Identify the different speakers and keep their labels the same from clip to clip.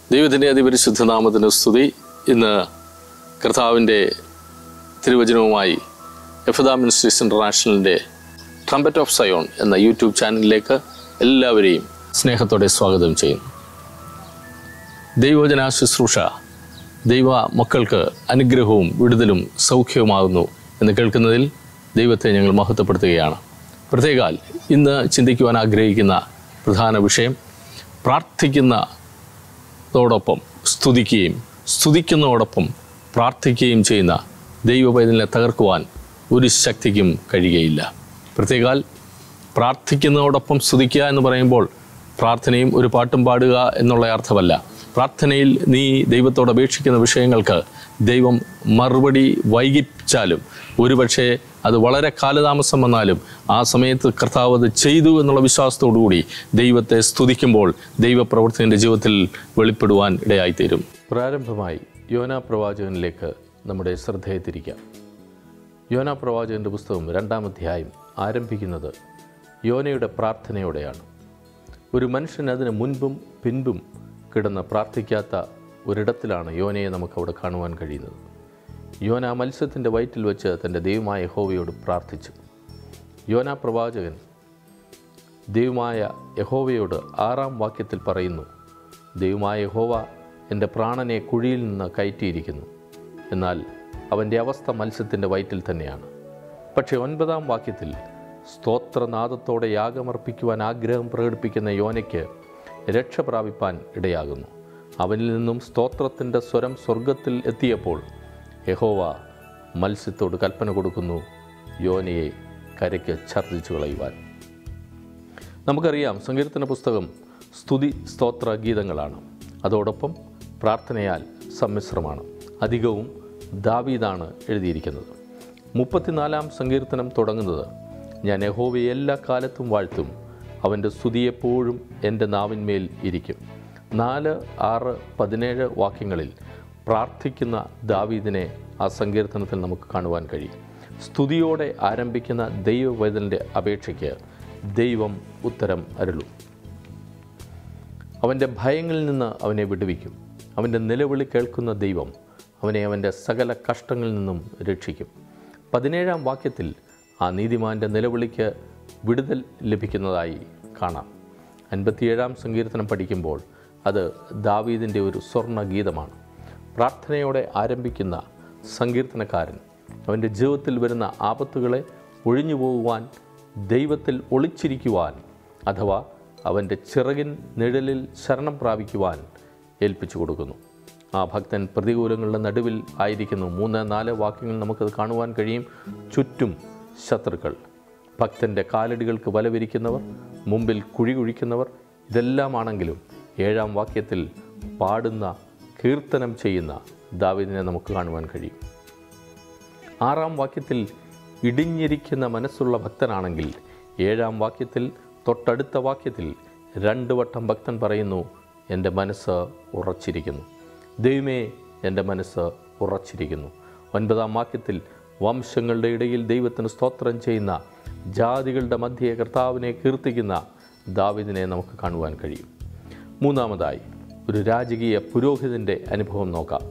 Speaker 1: ദൈവത്തിൻ്റെ അതിപരിശുദ്ധ നാമത്തിന് സ്തുതി ഇന്ന് കർത്താവിൻ്റെ തിരുവചനവുമായി എഫദാ മിനിസ്ട്രീസ് ഇൻ്റർനാഷണലിൻ്റെ ട്രംപറ്റ് ഓഫ് സയോൺ എന്ന യൂട്യൂബ് ചാനലിലേക്ക് എല്ലാവരെയും സ്നേഹത്തോടെ സ്വാഗതം ചെയ്യുന്നു ദൈവവചന ശുശ്രൂഷ ദൈവ മക്കൾക്ക് അനുഗ്രഹവും വിടുതലും സൗഖ്യവുമാകുന്നു എന്ന് കേൾക്കുന്നതിൽ ദൈവത്തെ ഞങ്ങൾ മഹത്വപ്പെടുത്തുകയാണ് പ്രത്യേകാൽ ഇന്ന് ചിന്തിക്കുവാൻ ആഗ്രഹിക്കുന്ന പ്രധാന വിഷയം പ്രാർത്ഥിക്കുന്നതോടൊപ്പം സ്തുതിക്കുകയും സ്തുതിക്കുന്നതോടൊപ്പം പ്രാർത്ഥിക്കുകയും ചെയ്യുന്ന ദൈവപൈതലിനെ തകർക്കുവാൻ ഒരു ശക്തിക്കും കഴിയുകയില്ല പ്രത്യേകാൽ പ്രാർത്ഥിക്കുന്നതോടൊപ്പം സ്തുതിക്കുക എന്ന് പറയുമ്പോൾ പ്രാർത്ഥനയും ഒരു പാട്ടും പാടുക എന്നുള്ള അർത്ഥമല്ല പ്രാർത്ഥനയിൽ നീ ദൈവത്തോട് അപേക്ഷിക്കുന്ന വിഷയങ്ങൾക്ക് ദൈവം മറുപടി വൈകിച്ചാലും ഒരുപക്ഷെ അത് വളരെ കാലതാമസം വന്നാലും ആ സമയത്ത് കർത്താവ് അത് ചെയ്തു എന്നുള്ള വിശ്വാസത്തോടുകൂടി ദൈവത്തെ സ്തുതിക്കുമ്പോൾ ദൈവപ്രവർത്തി എൻ്റെ ജീവിതത്തിൽ വെളിപ്പെടുവാൻ ഇടയായിത്തീരും പ്രാരംഭമായി യോന പ്രവാചകനിലേക്ക് നമ്മുടെ ശ്രദ്ധയെ തിരിക്കാം യോന പ്രവാചകൻ്റെ പുസ്തകം രണ്ടാം അധ്യായം ആരംഭിക്കുന്നത് യോനയുടെ പ്രാർത്ഥനയോടെയാണ് ഒരു മനുഷ്യൻ അതിന് മുൻപും പിൻപും കിടന്ന് പ്രാർത്ഥിക്കാത്ത ഒരിടത്തിലാണ് യോനയെ നമുക്കവിടെ കാണുവാൻ കഴിയുന്നത് യോന മത്സ്യത്തിൻ്റെ വയറ്റിൽ വെച്ച് തൻ്റെ ദൈവമായ യഹോവയോട് പ്രാർത്ഥിച്ചു യോന പ്രവാചകൻ ദൈവമായ യഹോവയോട് ആറാം വാക്യത്തിൽ പറയുന്നു ദൈവമായ യഹോവ എൻ്റെ പ്രാണനെ കുഴിയിൽ നിന്ന് കയറ്റിയിരിക്കുന്നു എന്നാൽ അവൻ്റെ അവസ്ഥ മത്സ്യത്തിൻ്റെ വയറ്റിൽ തന്നെയാണ് പക്ഷേ ഒൻപതാം വാക്യത്തിൽ സ്തോത്രനാദത്തോടെ യാഗമർപ്പിക്കുവാൻ ആഗ്രഹം പ്രകടിപ്പിക്കുന്ന യോനയ്ക്ക് രക്ഷ പ്രാപിപ്പാൻ ഇടയാകുന്നു അവനിൽ നിന്നും സ്തോത്രത്തിൻ്റെ സ്വരം സ്വർഗത്തിൽ എത്തിയപ്പോൾ യഹോവ മത്സ്യത്തോട് കൽപ്പന കൊടുക്കുന്നു യോനയെ കരയ്ക്ക് ഛർദ്ദിച്ചു കളയുവാൻ നമുക്കറിയാം സങ്കീർത്തന പുസ്തകം സ്തുതി സ്തോത്ര ഗീതങ്ങളാണ് അതോടൊപ്പം പ്രാർത്ഥനയാൽ സമ്മിശ്രമാണ് അധികവും ദാവീദാണ് എഴുതിയിരിക്കുന്നത് മുപ്പത്തിനാലാം സങ്കീർത്തനം തുടങ്ങുന്നത് ഞാൻ യഹോവയെ എല്ലാ കാലത്തും വാഴ്ത്തും അവൻ്റെ സ്തുതി എപ്പോഴും എൻ്റെ നാവിന്മേൽ ഇരിക്കും നാല് ആറ് പതിനേഴ് വാക്യങ്ങളിൽ പ്രാർത്ഥിക്കുന്ന ദാവീദിനെ ആ സങ്കീർത്തനത്തിൽ നമുക്ക് കാണുവാൻ കഴിയും സ്തുതിയോടെ ആരംഭിക്കുന്ന ദൈവവേദനൻ്റെ അപേക്ഷയ്ക്ക് ദൈവം ഉത്തരം അരുളും അവൻ്റെ ഭയങ്ങളിൽ നിന്ന് അവനെ വിടുവിക്കും അവൻ്റെ നിലവിളി കേൾക്കുന്ന ദൈവം അവനെ അവൻ്റെ സകല കഷ്ടങ്ങളിൽ നിന്നും രക്ഷിക്കും പതിനേഴാം വാക്യത്തിൽ ആ നീതിമാൻ്റെ നിലവിളിക്ക് വിടുതൽ ലഭിക്കുന്നതായി കാണാം അൻപത്തിയേഴാം സങ്കീർത്തനം പഠിക്കുമ്പോൾ അത് ദാവീദിൻ്റെ ഒരു സ്വർണ്ണ ഗീതമാണ് പ്രാർത്ഥനയോടെ ആരംഭിക്കുന്ന സങ്കീർത്തനക്കാരൻ അവൻ്റെ ജീവിതത്തിൽ വരുന്ന ആപത്തുകളെ ഒഴിഞ്ഞു പോകുവാൻ ദൈവത്തിൽ ഒളിച്ചിരിക്കുവാൻ അഥവാ അവൻ്റെ ചിറകിൻ നിഴലിൽ ശരണം പ്രാപിക്കുവാൻ ഏൽപ്പിച്ചു കൊടുക്കുന്നു ആ ഭക്തൻ പ്രതികൂലങ്ങളുടെ നടുവിൽ ആയിരിക്കുന്നു മൂന്ന് നാല് വാക്യങ്ങൾ നമുക്കത് കാണുവാൻ കഴിയും ചുറ്റും ശത്രുക്കൾ ഭക്തൻ്റെ കാലടികൾക്ക് വലവിരിക്കുന്നവർ മുമ്പിൽ കുഴി കുഴിക്കുന്നവർ ഇതെല്ലാമാണെങ്കിലും ഏഴാം വാക്യത്തിൽ പാടുന്ന കീർത്തനം ചെയ്യുന്ന ദാവിദിനെ നമുക്ക് കാണുവാൻ കഴിയും ആറാം വാക്യത്തിൽ ഇടിഞ്ഞിരിക്കുന്ന മനസ്സുള്ള ഭക്തനാണെങ്കിൽ ഏഴാം വാക്യത്തിൽ തൊട്ടടുത്ത വാക്യത്തിൽ രണ്ട് വട്ടം ഭക്തൻ പറയുന്നു എൻ്റെ മനസ്സ് ഉറച്ചിരിക്കുന്നു ദൈവമേ എൻ്റെ മനസ്സ് ഉറച്ചിരിക്കുന്നു ഒൻപതാം വാക്യത്തിൽ വംശങ്ങളുടെ ഇടയിൽ ദൈവത്തിന് സ്തോത്രം ചെയ്യുന്ന ജാതികളുടെ മധ്യേ കർത്താവിനെ കീർത്തിക്കുന്ന ദാവിദിനെ നമുക്ക് കാണുവാൻ കഴിയും മൂന്നാമതായി ഒരു രാജകീയ പുരോഹിതൻ്റെ അനുഭവം നോക്കാം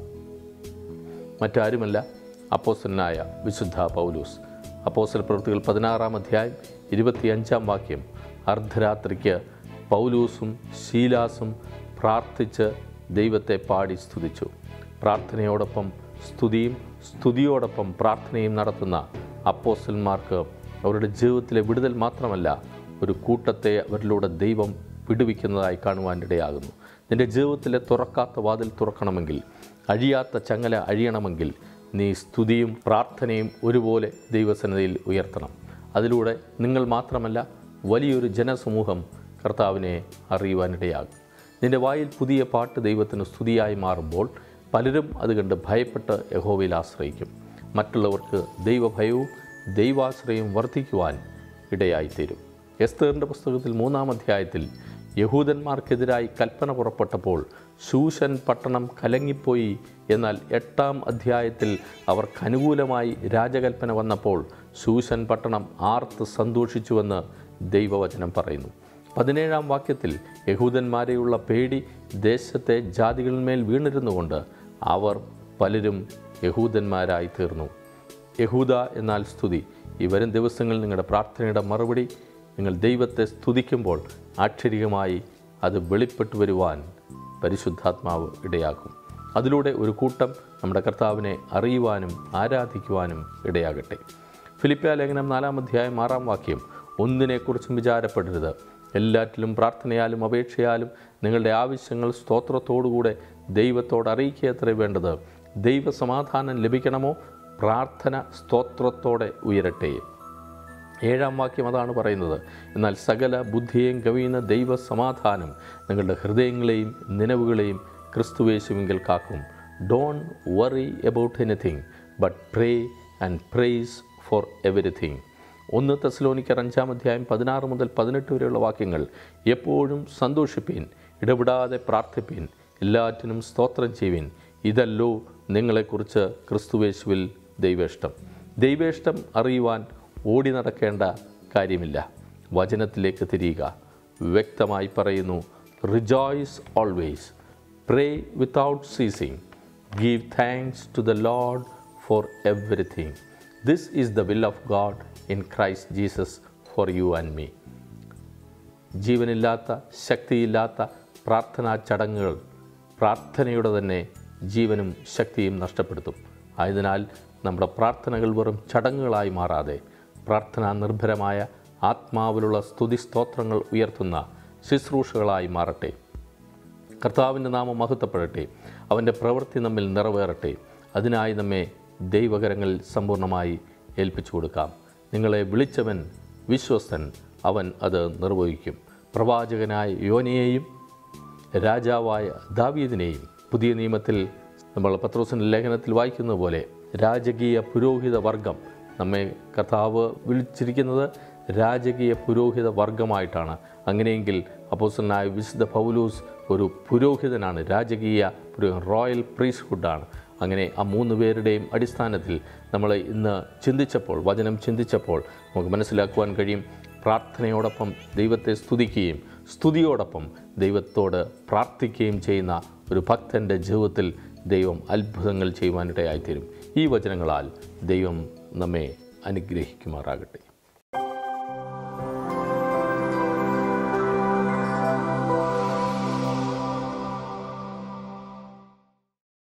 Speaker 1: മറ്റാരുമല്ല അപ്പോസ്റ്റലനായ വിശുദ്ധ പൗലൂസ് അപ്പോസ്റ്റൽ പ്രവൃത്തികൾ പതിനാറാം അധ്യായം ഇരുപത്തിയഞ്ചാം വാക്യം അർദ്ധരാത്രിക്ക് പൗലൂസും ശീലാസും പ്രാർത്ഥിച്ച് ദൈവത്തെ പാടി സ്തുതിച്ചു പ്രാർത്ഥനയോടൊപ്പം സ്തുതിയും സ്തുതിയോടൊപ്പം പ്രാർത്ഥനയും നടത്തുന്ന അപ്പോസ്റ്റന്മാർക്ക് അവരുടെ ജീവിതത്തിലെ വിടുതൽ മാത്രമല്ല ഒരു കൂട്ടത്തെ അവരിലൂടെ ദൈവം വിടുവിക്കുന്നതായി കാണുവാൻ ഇടയാകുന്നു നിൻ്റെ ജീവിതത്തിലെ തുറക്കാത്ത വാതിൽ തുറക്കണമെങ്കിൽ അഴിയാത്ത ചങ്ങല അഴിയണമെങ്കിൽ നീ സ്തുതിയും പ്രാർത്ഥനയും ഒരുപോലെ ദൈവസന്നിധിയിൽ ഉയർത്തണം അതിലൂടെ നിങ്ങൾ മാത്രമല്ല വലിയൊരു ജനസമൂഹം കർത്താവിനെ അറിയുവാനിടയാകും നിൻ്റെ വായിൽ പുതിയ പാട്ട് ദൈവത്തിന് സ്തുതിയായി മാറുമ്പോൾ പലരും അത് കണ്ട് ഭയപ്പെട്ട് യഹോവയിൽ ആശ്രയിക്കും മറ്റുള്ളവർക്ക് ദൈവഭയവും ദൈവാശ്രയവും വർദ്ധിക്കുവാൻ ഇടയായിത്തീരും എസ്തേറിൻ്റെ പുസ്തകത്തിൽ മൂന്നാം അധ്യായത്തിൽ യഹൂദന്മാർക്കെതിരായി കൽപ്പന പുറപ്പെട്ടപ്പോൾ ശൂഷൻ പട്ടണം കലങ്ങിപ്പോയി എന്നാൽ എട്ടാം അധ്യായത്തിൽ അവർക്ക് അനുകൂലമായി രാജകൽപ്പന വന്നപ്പോൾ ശൂഷൻ പട്ടണം ആർത്ത് സന്തോഷിച്ചുവെന്ന് ദൈവവചനം പറയുന്നു പതിനേഴാം വാക്യത്തിൽ യഹൂദന്മാരെയുള്ള പേടി ദേശത്തെ ജാതികളിന്മേൽ വീണിരുന്നുകൊണ്ട് അവർ പലരും യഹൂദന്മാരായി തീർന്നു യഹൂദ എന്നാൽ സ്തുതി ഈ വരും ദിവസങ്ങളിൽ നിങ്ങളുടെ പ്രാർത്ഥനയുടെ മറുപടി നിങ്ങൾ ദൈവത്തെ സ്തുതിക്കുമ്പോൾ ആക്ഷരികമായി അത് വെളിപ്പെട്ടു വരുവാൻ പരിശുദ്ധാത്മാവ് ഇടയാക്കും അതിലൂടെ ഒരു കൂട്ടം നമ്മുടെ കർത്താവിനെ അറിയുവാനും ആരാധിക്കുവാനും ഇടയാകട്ടെ ഫിലിപ്പിയ ലേഖനം നാലാം അധ്യായം ആറാം വാക്യം ഒന്നിനെക്കുറിച്ചും വിചാരപ്പെടരുത് എല്ലാറ്റിലും പ്രാർത്ഥനയാലും അപേക്ഷയാലും നിങ്ങളുടെ ആവശ്യങ്ങൾ സ്തോത്രത്തോടുകൂടെ ദൈവത്തോട് അറിയിക്കുക അത്രേ വേണ്ടത് ദൈവസമാധാനം ലഭിക്കണമോ പ്രാർത്ഥന സ്തോത്രത്തോടെ ഉയരട്ടെ ഏഴാം വാക്യം അതാണ് പറയുന്നത് എന്നാൽ സകല ബുദ്ധിയെയും കവിയുന്ന ദൈവ സമാധാനം നിങ്ങളുടെ ഹൃദയങ്ങളെയും നിലവുകളെയും ക്രിസ്തുവേശുവിങ്കിൽ കാക്കും don't worry about anything but pray and praise for everything ഒന്ന് തെസ്ലോനിക്കർ അഞ്ചാം അധ്യായം പതിനാറ് മുതൽ പതിനെട്ട് വരെയുള്ള വാക്യങ്ങൾ എപ്പോഴും സന്തോഷിപ്പീൻ ഇടപെടാതെ പ്രാർത്ഥിപ്പീൻ എല്ലാറ്റിനും സ്തോത്രം ചെയ്യുവിൻ ഇതല്ലോ നിങ്ങളെക്കുറിച്ച് ക്രിസ്തുവേശുവിൽ ദൈവേഷ്ടം ദൈവേഷ്ടം അറിയുവാൻ ഓടി നടക്കേണ്ട കാര്യമില്ല വചനത്തിലേക്ക് തിരിയുക വ്യക്തമായി പറയുന്നു rejoice always pray without ceasing give thanks to the Lord for everything this is the will of God in Christ Jesus for you and me ജീവനില്ലാത്ത ശക്തിയില്ലാത്ത പ്രാർത്ഥനാ ചടങ്ങുകൾ പ്രാർത്ഥനയുടെ തന്നെ ജീവനും ശക്തിയും നഷ്ടപ്പെടുത്തും ആയതിനാൽ നമ്മുടെ പ്രാർത്ഥനകൾ വെറും ചടങ്ങുകളായി മാറാതെ പ്രാർത്ഥനാ നിർഭരമായ ആത്മാവിലുള്ള സ്തുതി സ്തോത്രങ്ങൾ ഉയർത്തുന്ന ശുശ്രൂഷകളായി മാറട്ടെ കർത്താവിൻ്റെ നാമം മഹത്വപ്പെടട്ടെ അവൻ്റെ പ്രവൃത്തി നമ്മിൽ നിറവേറട്ടെ അതിനായി നമ്മെ ദൈവകരങ്ങളിൽ സമ്പൂർണ്ണമായി ഏൽപ്പിച്ചു കൊടുക്കാം നിങ്ങളെ വിളിച്ചവൻ വിശ്വസ്തൻ അവൻ അത് നിർവഹിക്കും പ്രവാചകനായ യോനയെയും രാജാവായ ദാവീദിനെയും പുതിയ നിയമത്തിൽ നമ്മൾ പത്രോസിൻ്റെ ലേഖനത്തിൽ വായിക്കുന്ന പോലെ രാജകീയ പുരോഹിത വർഗം നമ്മെ കർത്താവ് വിളിച്ചിരിക്കുന്നത് രാജകീയ പുരോഹിത വർഗമായിട്ടാണ് അങ്ങനെയെങ്കിൽ അപ്പോസനായ വിശുദ്ധ പൗലൂസ് ഒരു പുരോഹിതനാണ് രാജകീയ പുരോഹിതൻ റോയൽ പ്രീസ്ഹുഡാണ് അങ്ങനെ ആ മൂന്ന് പേരുടെയും അടിസ്ഥാനത്തിൽ നമ്മൾ ഇന്ന് ചിന്തിച്ചപ്പോൾ വചനം ചിന്തിച്ചപ്പോൾ നമുക്ക് മനസ്സിലാക്കുവാൻ കഴിയും പ്രാർത്ഥനയോടൊപ്പം ദൈവത്തെ സ്തുതിക്കുകയും സ്തുതിയോടൊപ്പം ദൈവത്തോട് പ്രാർത്ഥിക്കുകയും ചെയ്യുന്ന ഒരു ഭക്തൻ്റെ ജീവിതത്തിൽ ദൈവം അത്ഭുതങ്ങൾ ചെയ്യുവാനിടയായിത്തീരും ഈ വചനങ്ങളാൽ ദൈവം നമ്മെ അനുഗ്രഹിക്കുമാറാകട്ടെ